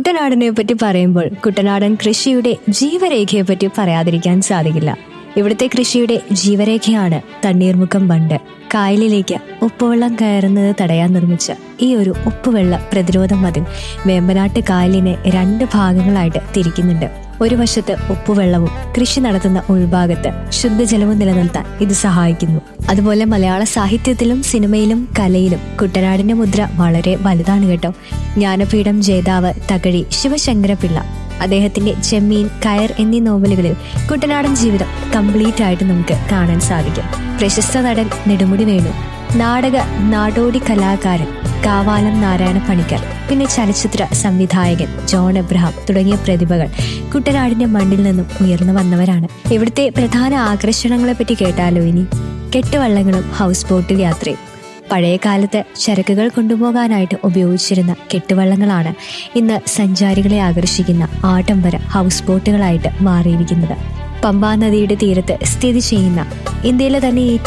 കുട്ടനാടിനെ പറ്റി പറയുമ്പോൾ കുട്ടനാടൻ കൃഷിയുടെ ജീവരേഖയെ പറ്റി പറയാതിരിക്കാൻ സാധിക്കില്ല ഇവിടുത്തെ കൃഷിയുടെ ജീവരേഖയാണ് തണ്ണീർമുക്കം ബണ്ട് കായലിലേക്ക് ഉപ്പുവെള്ളം കയറുന്നത് തടയാൻ നിർമ്മിച്ച ഈ ഒരു ഉപ്പുവെള്ള പ്രതിരോധ മതിൽ വേമ്പനാട്ട് കായലിനെ രണ്ട് ഭാഗങ്ങളായിട്ട് തിരിക്കുന്നുണ്ട് ഒരു വശത്ത് ഉപ്പുവെള്ളവും കൃഷി നടത്തുന്ന ഉൾഭാഗത്ത് ശുദ്ധജലവും നിലനിർത്താൻ ഇത് സഹായിക്കുന്നു അതുപോലെ മലയാള സാഹിത്യത്തിലും സിനിമയിലും കലയിലും കുട്ടനാടിന്റെ മുദ്ര വളരെ വലുതാണ് കേട്ടോ ജ്ഞാനപീഠം ജേതാവ് തകഴി ശിവശങ്കരപിള്ള അദ്ദേഹത്തിന്റെ ചെമ്മീൻ കയർ എന്നീ നോവലുകളിൽ കുട്ടനാടൻ ജീവിതം കംപ്ലീറ്റ് ആയിട്ട് നമുക്ക് കാണാൻ സാധിക്കും പ്രശസ്ത നടൻ നെടുമുടി വേണു നാടക നാടോടി കലാകാരൻ കാവാലം നാരായണ പണിക്കർ പിന്നെ ചലച്ചിത്ര സംവിധായകൻ ജോൺ എബ്രഹാം തുടങ്ങിയ പ്രതിഭകൾ കുട്ടനാടിന്റെ മണ്ണിൽ നിന്നും ഉയർന്നു വന്നവരാണ് ഇവിടുത്തെ പ്രധാന ആകർഷണങ്ങളെ പറ്റി കേട്ടാലോ ഇനി കെട്ടുവള്ളങ്ങളും ഹൗസ് ബോട്ടിൽ യാത്രയും പഴയ കാലത്ത് ചരക്കുകൾ കൊണ്ടുപോകാനായിട്ട് ഉപയോഗിച്ചിരുന്ന കെട്ടുവള്ളങ്ങളാണ് ഇന്ന് സഞ്ചാരികളെ ആകർഷിക്കുന്ന ആഡംബര ഹൗസ് ബോട്ടുകളായിട്ട് മാറിയിരിക്കുന്നത് പമ്പാ നദിയുടെ തീരത്ത് സ്ഥിതി ചെയ്യുന്ന ഇന്ത്യയിലെ തന്നെ ഏറ്റവും